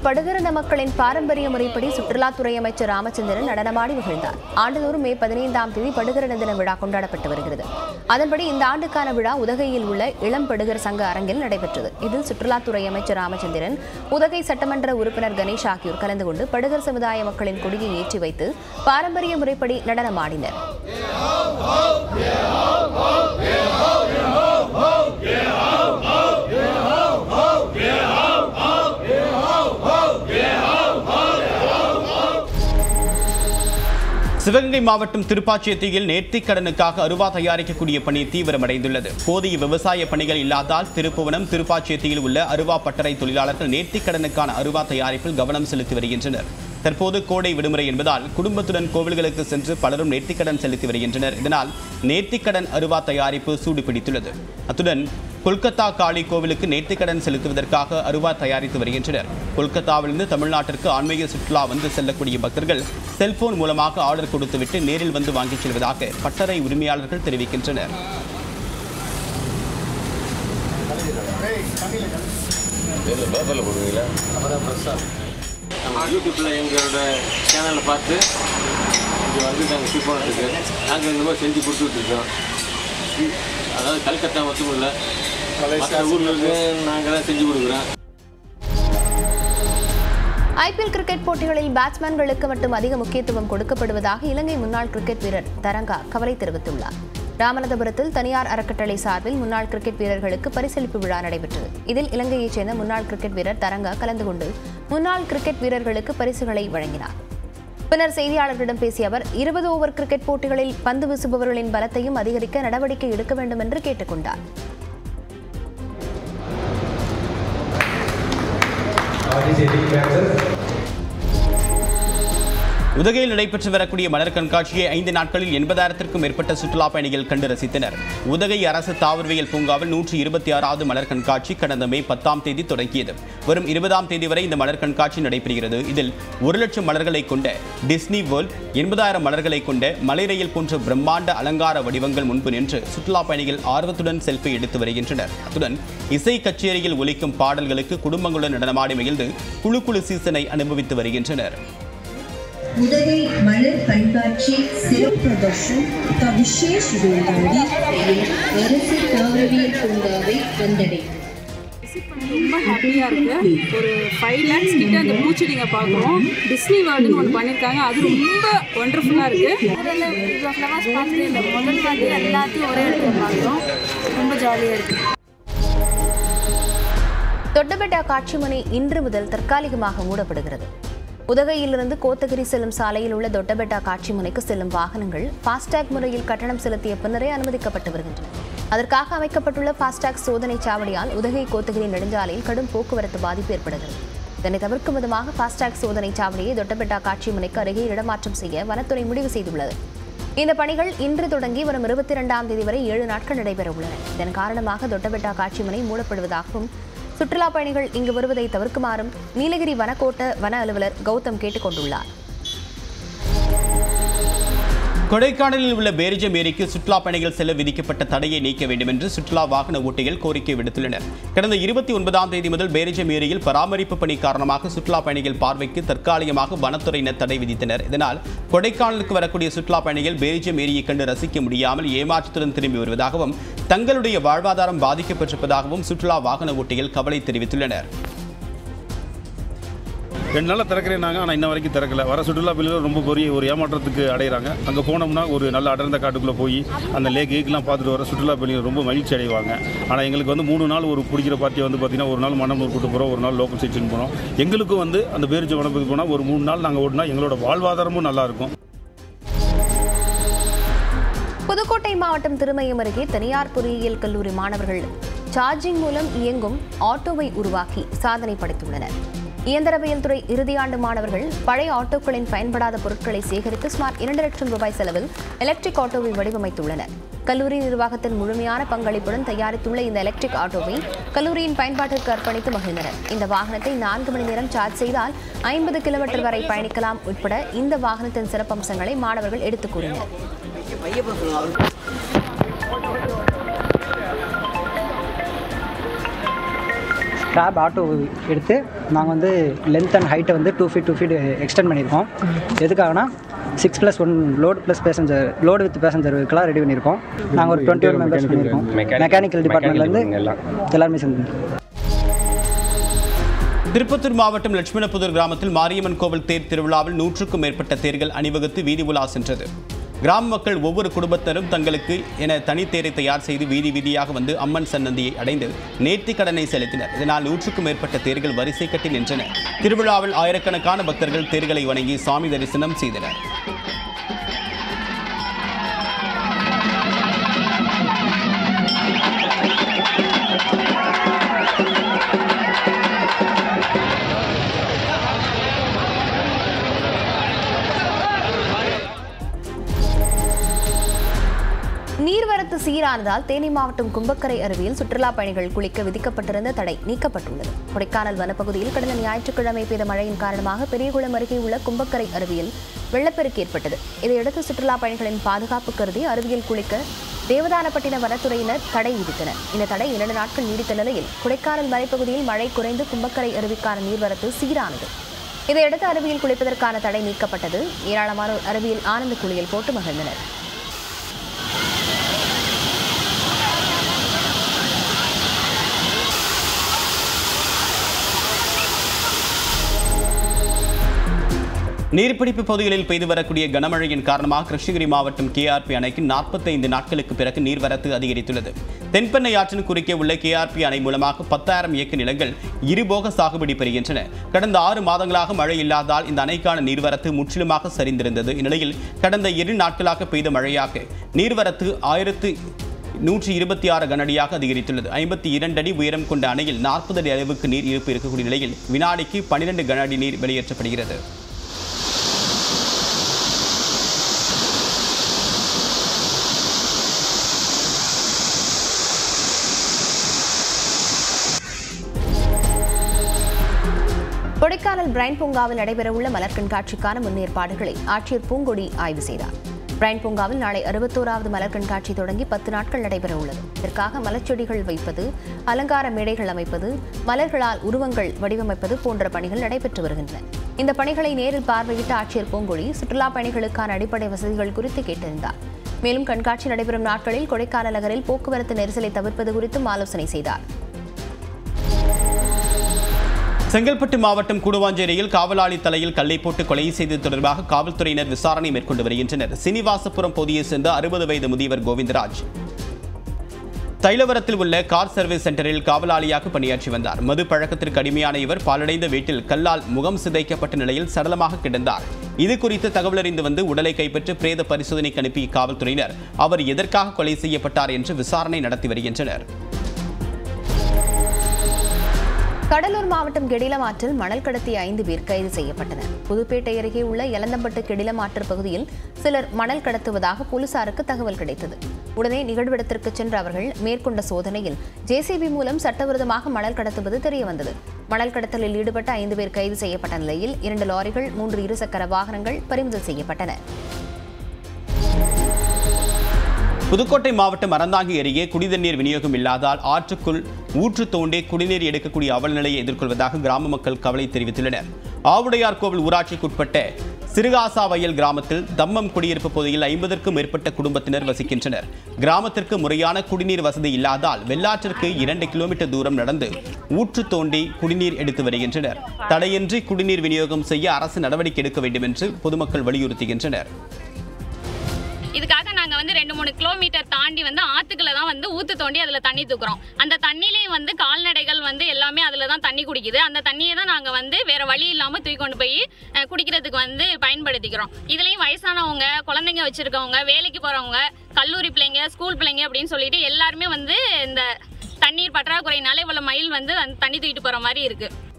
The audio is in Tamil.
படுகரன மக்களின் பாரம்பரிய முறைப்படி சுற்றுலாத்துறை அமைச்சர் ராமச்சந்திரன் நடனமாடி மகிழ்ந்தார் ஆண்டுதோறும் மே பதினைந்தாம் தேதி படுகரன தின விழா கொண்டாடப்பட்டு வருகிறது அதன்படி இந்த ஆண்டுக்கான விழா உதகையில் உள்ள இளம் படுகர் சங்க அரங்கில் நடைபெற்றது இதில் சுற்றுலாத்துறை அமைச்சர் ராமச்சந்திரன் உதகை சட்டமன்ற உறுப்பினர் கணேஷ் ஆகியோர் கலந்து கொண்டு படுகர் சமுதாய மக்களின் கொடியை ஏற்றி வைத்து பாரம்பரிய முறைப்படி நடனமாடினர் சிவகங்கை மாவட்டம் திருப்பாச்சியத்தில் நேர்த்திக் கடனுக்காக அருவா தயாரிக்கக்கூடிய பணி தீவிரமடைந்துள்ளது போதிய விவசாய பணிகள் இல்லாதால் திருப்புவனம் திருப்பாச்சியத்தில் உள்ள அருவா பட்டறை தொழிலாளர்கள் நேர்த்திக் கடனுக்கான அருவா தயாரிப்பில் கவனம் செலுத்தி வருகின்றனர் தற்போது கோடை விடுமுறை என்பதால் குடும்பத்துடன் கோவில்களுக்கு சென்று பலரும் நேர்த்திக்கடன் செலுத்தி வருகின்றனர் இதனால் நேர்த்திக்கடன் அருவா தயாரிப்பு சூடு பிடித்துள்ளது அத்துடன் கொல்கத்தா காளி கோவிலுக்கு நேர்த்திக்கடன் செலுத்துவதற்காக அருவா தயாரித்து வருகின்றனர் கொல்கத்தாவிலிருந்து தமிழ்நாட்டிற்கு ஆன்மீக சுற்றுலா வந்து செல்லக்கூடிய பக்தர்கள் செல்போன் மூலமாக ஆர்டர் கொடுத்துவிட்டு நேரில் வந்து வாங்கிச் செல்வதாக பட்டறை உரிமையாளர்கள் தெரிவிக்கின்றனர் நம்ம யூடியூப்பில் எங்களோட சேனலை பார்த்து இங்கே வந்து நாங்கள் சூப்பராக நாங்கள் இந்த மாதிரி செஞ்சு கொடுத்துட்ருக்கோம் அதாவது கல்கத்தா மட்டும் இல்லை மற்ற ஊர்களுக்கு நாங்கள் தான் செஞ்சு கொடுக்குறோம் ஐபிஎல் கிரிக்கெட் போட்டிகளில் பேட்ஸ்மேன்களுக்கு மட்டும் அதிக முக்கியத்துவம் கொடுக்கப்படுவதாக இலங்கை முன்னாள் கிரிக்கெட் வீரர் தரங்கா கவலை தெரிவித்துள்ளார் ராமநாதபுரத்தில் தனியார் அறக்கட்டளை சார்பில் முன்னாள் கிரிக்கெட் வீரர்களுக்கு பரிசளிப்பு விழா நடைபெற்றது இதில் இலங்கையைச் சேர்ந்த முன்னாள் கிரிக்கெட் வீரர் தரங்கா கலந்து கொண்டு முன்னாள் கிரிக்கெட் வீரர்களுக்கு பரிசுகளை வழங்கினார் பின்னர் செய்தியாளர்களிடம் பேசிய அவர் இருபது ஓவர் கிரிக்கெட் போட்டிகளில் பந்து வீசுபவர்களின் பலத்தையும் அதிகரிக்க நடவடிக்கை எடுக்க வேண்டும் என்று கேட்டுக்கொண்டார் உதகையில் நடைபெற்று வரக்கூடிய மலர் கண்காட்சியை ஐந்து நாட்களில் எண்பதாயிரத்திற்கும் மேற்பட்ட சுற்றுலா பயணிகள் கண்டு ரசித்தனர் உதகை அரசு தாவரவியல் பூங்காவில் நூற்றி இருபத்தி ஆறாவது மலர் கண்காட்சி கடந்த மே பத்தாம் தேதி தொடங்கியது வரும் இருபதாம் தேதி வரை இந்த மலர் கண்காட்சி நடைபெறுகிறது இதில் ஒரு லட்சம் மலர்களை கொண்ட டிஸ்னி வேர்ல்ட் எண்பதாயிரம் மலர்களை கொண்ட மலை ரயில் போன்ற பிரம்மாண்ட அலங்கார வடிவங்கள் முன்பு நின்று சுற்றுலா பயணிகள் ஆர்வத்துடன் செல்ஃபி எடுத்து வருகின்றனர் அத்துடன் இசை கச்சேரியில் ஒலிக்கும் பாடல்களுக்கு குடும்பங்களுடன் நடனமாடி மகிழ்ந்து குழு குழு சீசனை அனுபவித்து வருகின்றனர் उदय मलर कण्काक्षी सिर्फ प्रदर्शन का विशेष रोलगाड़ी அரசு தாவரவியல் பூங்காவை வந்தடையும் விசிட் பண்ண ரொம்ப ஹாப்பியாக இருக்குது ஒரு ஃபைவ் லேக்ஸ் கிட்ட அந்த பூச்செடிங்க பார்க்குறோம் டிஸ்னி வேர்ல்டுன்னு ஒன்று பண்ணியிருக்காங்க அது ரொம்ப ஒண்டர்ஃபுல்லாக இருக்குது முதல்ல இவ்வளோ ஃப்ளவர்ஸ் பார்த்ததே இல்லை முதல் வாட்டி எல்லாத்தையும் ஒரே இடத்துல பார்த்தோம் ரொம்ப ஜாலியாக இருக்குது தொட்டபெட்டா காட்சிமனை இன்று முதல் தற்காலிகமாக மூடப்படுகிறது உதகையிலிருந்து கோத்தகிரி செல்லும் சாலையில் உள்ள தொட்டபெட்டா காட்சிமுனைக்கு செல்லும் வாகனங்கள் ஃபாஸ்டேக் முறையில் கட்டணம் செலுத்திய பின்னரே அனுமதிக்கப்பட்டு வருகின்றன அதற்காக அமைக்கப்பட்டுள்ள ஃபாஸ்டேக் சோதனை சாவடியால் உதகை கோத்தகிரி நெடுஞ்சாலையில் கடும் போக்குவரத்து பாதிப்பு ஏற்படுகிறது இதனை தவிர்க்கும் விதமாக ஃபாஸ்டேக் சோதனை சாவடியை தொட்டபெட்டா காட்சிமுனைக்கு அருகே இடமாற்றம் செய்ய வனத்துறை முடிவு செய்துள்ளது இந்த பணிகள் இன்று தொடங்கி வரும் இருபத்தி இரண்டாம் தேதி வரை ஏழு நாட்கள் நடைபெற உள்ளன இதன் காரணமாக தொட்டபெட்டா காட்சிமனை மூடப்படுவதாகவும் சுற்றுலா பயணிகள் இங்கு வருவதை தவிர்க்குமாறும் நீலகிரி வனக்கோட்ட வன அலுவலர் கௌதம் கேட்டுக் கொண்டுள்ளார் கொடைக்கானலில் உள்ள பேரிஜம் ஏரிக்கு சுற்றுலா பயணிகள் செல்ல விதிக்கப்பட்ட தடையை நீக்க வேண்டும் என்று சுற்றுலா வாகன ஓட்டிகள் கோரிக்கை விடுத்துள்ளனர் கடந்த இருபத்தி ஒன்பதாம் தேதி முதல் பேரிஜம் ஏரியில் பராமரிப்பு பணி காரணமாக சுற்றுலா பயணிகள் பார்வைக்கு தற்காலிகமாக வனத்துறையினர் தடை விதித்தனர் இதனால் கொடைக்கானலுக்கு வரக்கூடிய சுற்றுலா பயணிகள் பேரிஜம் ஏரியை கண்டு ரசிக்க முடியாமல் ஏமாற்றத்துடன் திரும்பி வருவதாகவும் தங்களுடைய வாழ்வாதாரம் பாதிக்கப்பட்டிருப்பதாகவும் சுற்றுலா வாகன ஓட்டிகள் கவலை தெரிவித்துள்ளனர் ரெண்டு நாளாக திறக்கிறேன்னாங்க ஆனால் இன்ன வரைக்கும் திறக்கல வர சுற்றுலா பயணிகள் ரொம்ப பெரிய ஒரு ஏமாற்றத்துக்கு அடைகிறாங்க அங்கே போனோம்னா ஒரு நல்ல அடர்ந்த காட்டுக்குள்ளே போய் அந்த லேக் ஏக்கெலாம் பார்த்துட்டு வர சுற்றுலா பயணிகள் ரொம்ப மகிழ்ச்சி அடைவாங்க ஆனால் எங்களுக்கு வந்து மூணு நாள் ஒரு பிடிக்கிற பார்ட்டியை வந்து பார்த்திங்கன்னா ஒரு நாள் மணம்பூர் கூட்டு போகிறோம் ஒரு நாள் லோக்கல் செக்ஷன் போகிறோம் எங்களுக்கும் வந்து அந்த பேரிச்ச வனப்புக்கு போனால் ஒரு மூணு நாள் நாங்கள் ஓட்டினா எங்களோட வாழ்வாதாரமும் நல்லாயிருக்கும் புதுக்கோட்டை மாவட்டம் திருமயம் அருகே தனியார் பொறியியல் கல்லூரி மாணவர்கள் சார்ஜிங் மூலம் இயங்கும் ஆட்டோவை உருவாக்கி சாதனை படைத்துள்ளனர் இயந்திரவியல் துறை இறுதியாண்டு மாணவர்கள் பழைய ஆட்டோக்களின் பயன்படாத பொருட்களை சேகரித்து சுமார் இரண்டு லட்சம் ரூபாய் செலவில் எலக்ட்ரிக் ஆட்டோவை வடிவமைத்துள்ளனர் கல்லூரி நிர்வாகத்தின் முழுமையான பங்களிப்புடன் தயாரித்துள்ள இந்த எலக்ட்ரிக் ஆட்டோவை கல்லூரியின் பயன்பாட்டிற்கு அர்ப்பணித்து மகிழ்ந்தனர் இந்த வாகனத்தை நான்கு மணி நேரம் சார்ஜ் செய்தால் ஐம்பது கிலோமீட்டர் வரை பயணிக்கலாம் உட்பட இந்த வாகனத்தின் சிறப்பம்சங்களை மாணவர்கள் எடுத்துக் கூறினர் கேப் ஆட்டோ எடுத்து நாங்கள் வந்து லென்த் அண்ட் ஹைட்டை வந்து two feet two feet extend பண்ணியிருக்கோம் எதுக்காகனா six plus one load plus passenger load with பேசஞ்சருக்கெல்லாம் ரெடி பண்ணியிருக்கோம் நாங்கள் ஒரு டுவெண்ட்டி ஒன் மெம்பர்ஸ் பண்ணியிருக்கோம் மெக்கானிக்கல் டிபார்ட்மெண்ட்லேருந்து எல்லாருமே சேர்ந்து திருப்பத்தூர் மாவட்டம் லட்சுமணபுதூர் கிராமத்தில் மாரியம்மன் கோவில் தேர் திருவிழாவில் நூற்றுக்கும் மேற்பட்ட தேர்கள் அணிவகுத்து வீதி உலா சென்றது கிராம மக்கள் ஒவ்வொரு குடும்பத்தினரும் தங்களுக்கு என தனித்தேரை தயார் செய்து வீதி வீதியாக வந்து அம்மன் சன்னதியை அடைந்து நேர்த்திக் கடனை செலுத்தினர் இதனால் நூற்றுக்கும் மேற்பட்ட தேர்கள் வரிசை கட்டி நின்றன திருவிழாவில் ஆயிரக்கணக்கான பக்தர்கள் தேர்களை வணங்கி சாமி தரிசனம் செய்தனர் நீர்வரத்து சீரானதால் தேனி மாவட்டம் கும்பக்கரை அருவியில் சுற்றுலா பயணிகள் குளிக்க விதிக்கப்பட்டிருந்த தடை நீக்கப்பட்டுள்ளது கொடைக்கானல் வனப்பகுதியில் கடந்த ஞாயிற்றுக்கிழமை பெய்த மழையின் காரணமாக பெரியகுளம் அருகே உள்ள கும்பக்கரை அருவியில் வெள்ளப்பெருக்கு ஏற்பட்டது இதையடுத்து சுற்றுலா பயணிகளின் பாதுகாப்பு கருதி அருவியில் குளிக்க தேவதானப்பட்டின வனத்துறையினர் தடை விதித்தனர் இந்த தடை இரண்டு நாட்கள் நீடித்த நிலையில் கொடைக்கானல் மலைப்பகுதியில் மழை குறைந்து கும்பக்கரை அருவிக்கான நீர்வரத்து சீரானது இதையடுத்து அருவியில் குளிப்பதற்கான தடை நீக்கப்பட்டது ஏராளமானோர் அருவியில் ஆனந்த குளியல் போட்டு மகிழ்ந்தனர் நீர்பிடிப்பு பகுதிகளில் பெய்து வரக்கூடிய கனமழையின் காரணமாக கிருஷ்ணகிரி மாவட்டம் கேஆர்பி அணைக்கு நாற்பத்தைந்து நாட்களுக்கு பிறகு நீர்வரத்து அதிகரித்துள்ளது தென்பெண்ணை ஆற்றின் குறுக்கே உள்ள கேஆர்பி அணை மூலமாக பத்தாயிரம் ஏக்கர் நிலங்கள் இருபோக சாகுபடி பெறுகின்றன கடந்த ஆறு மாதங்களாக மழை இல்லாதால் இந்த அணைக்கான நீர்வரத்து முற்றிலுமாக சரிந்திருந்தது இந்நிலையில் கடந்த இரு நாட்களாக பெய்த மழையாக நீர்வரத்து ஆயிரத்து நூற்றி இருபத்தி ஆறு கனஅடியாக அதிகரித்துள்ளது ஐம்பத்தி இரண்டு அடி உயரம் கொண்ட அணையில் நாற்பது அடி அளவுக்கு நீர் இருப்பு இருக்கக்கூடிய நிலையில் வினாடிக்கு பன்னிரண்டு கன அடி நீர் வெளியேற்றப்படுகிறது கொடைக்கானல் பிரைன் பூங்காவில் நடைபெறவுள்ள மலர் கண்காட்சிக்கான முன்னேற்பாடுகளை ஆட்சியர் பூங்கொடி ஆய்வு செய்தார் பிரைன் பூங்காவில் நாளை அறுபத்தோராவது மலர் கண்காட்சி தொடங்கி பத்து நாட்கள் நடைபெற உள்ளது இதற்காக மலர்ச்செடிகள் வைப்பது அலங்கார மேடைகள் அமைப்பது மலர்களால் உருவங்கள் வடிவமைப்பது போன்ற பணிகள் நடைபெற்று வருகின்றன இந்த பணிகளை நேரில் பார்வையிட்ட ஆட்சியர் பூங்கொடி சுற்றுலா பயணிகளுக்கான அடிப்படை வசதிகள் குறித்து கேட்டறிந்தார் மேலும் கண்காட்சி நடைபெறும் நாட்களில் கொடைக்கானல் நகரில் போக்குவரத்து நெரிசலை தவிர்ப்பது குறித்தும் ஆலோசனை செய்தார் செங்கல்பட்டு மாவட்டம் கூடுவாஞ்சேரியில் காவலாளி தலையில் கல்லை போட்டு கொலை செய்தது தொடர்பாக காவல்துறையினர் விசாரணை மேற்கொண்டு வருகின்றனர் சீனிவாசபுரம் பகுதியைச் சேர்ந்த அறுபது வயது முதியவர் கோவிந்தராஜ் தைலவரத்தில் உள்ள கார் சர்வீஸ் சென்டரில் காவலாளியாக பணியாற்றி வந்தார் மது பழக்கத்திற்கு அடிமையான இவர் பாலடைந்த வீட்டில் கல்லால் முகம் சிதைக்கப்பட்ட நிலையில் சடலமாக கிடந்தார் இது குறித்து தகவல் அறிந்து வந்து உடலை கைப்பற்றி பிரேத பரிசோதனைக்கு அனுப்பிய காவல்துறையினர் அவர் எதற்காக கொலை செய்யப்பட்டார் என்று விசாரணை நடத்தி வருகின்றனர் கடலூர் மாவட்டம் கெடிலம் ஆற்றில் மணல் கடத்திய ஐந்து பேர் கைது செய்யப்பட்டனர் புதுப்பேட்டை அருகே உள்ள எலந்தம்பட்டு கெடிலம் ஆற்று பகுதியில் சிலர் மணல் கடத்துவதாக போலீசாருக்கு தகவல் கிடைத்தது உடனே நிகழ்விடத்திற்கு சென்ற அவர்கள் மேற்கொண்ட சோதனையில் ஜேசிபி மூலம் சட்டவிரோதமாக மணல் கடத்துவது தெரியவந்தது மணல் கடத்தலில் ஈடுபட்ட ஐந்து பேர் கைது செய்யப்பட்ட நிலையில் இரண்டு லாரிகள் மூன்று இருசக்கர வாகனங்கள் பறிமுதல் செய்யப்பட்டன புதுக்கோட்டை மாவட்டம் அறந்தாங்கி அருகே குடிநீர் விநியோகம் இல்லாதால் ஆற்றுக்குள் ஊற்று தோண்டி குடிநீர் எடுக்கக்கூடிய அவலநிலையை எதிர்கொள்வதாக கிராம மக்கள் கவலை தெரிவித்துள்ளனர் ஆவுடையார் கோவில் ஊராட்சிக்குட்பட்ட சிறுகாசா வயல் கிராமத்தில் தம்மம் குடியிருப்பு பகுதியில் ஐம்பதற்கும் மேற்பட்ட குடும்பத்தினர் வசிக்கின்றனர் கிராமத்திற்கு முறையான குடிநீர் வசதி இல்லாதால் வெள்ளாற்றிற்கு இரண்டு கிலோமீட்டர் தூரம் நடந்து ஊற்று தோண்டி குடிநீர் எடுத்து வருகின்றனர் தடையின்றி குடிநீர் விநியோகம் செய்ய அரசு நடவடிக்கை எடுக்க வேண்டும் என்று பொதுமக்கள் வலியுறுத்துகின்றனர் இதுக்காக நாங்கள் வந்து ரெண்டு மூணு கிலோமீட்டர் தாண்டி வந்து ஆற்றுக்குள்ள தான் வந்து ஊற்று தோண்டி அதில் தண்ணி தூக்குறோம் அந்த தண்ணியிலையும் வந்து கால்நடைகள் வந்து எல்லாமே அதில் தான் தண்ணி குடிக்குது அந்த தண்ணியை தான் நாங்கள் வந்து வேறு வழி இல்லாமல் தூக்கி கொண்டு போய் அஹ், குடிக்கிறதுக்கு வந்து பயன்படுத்திக்கிறோம் இதுலேயும் வயசானவங்க குழந்தைங்க வச்சுருக்கவங்க வேலைக்கு போகிறவங்க கல்லூரி பிள்ளைங்க ஸ்கூல் பிள்ளைங்க அப்படின்னு சொல்லிட்டு எல்லாருமே வந்து இந்த தண்ணீர் பற்றாக்குறையினால இவ்வளோ மைல் வந்து அந்த தண்ணி தூக்கிட்டு போகிற மாதிரி இருக்குது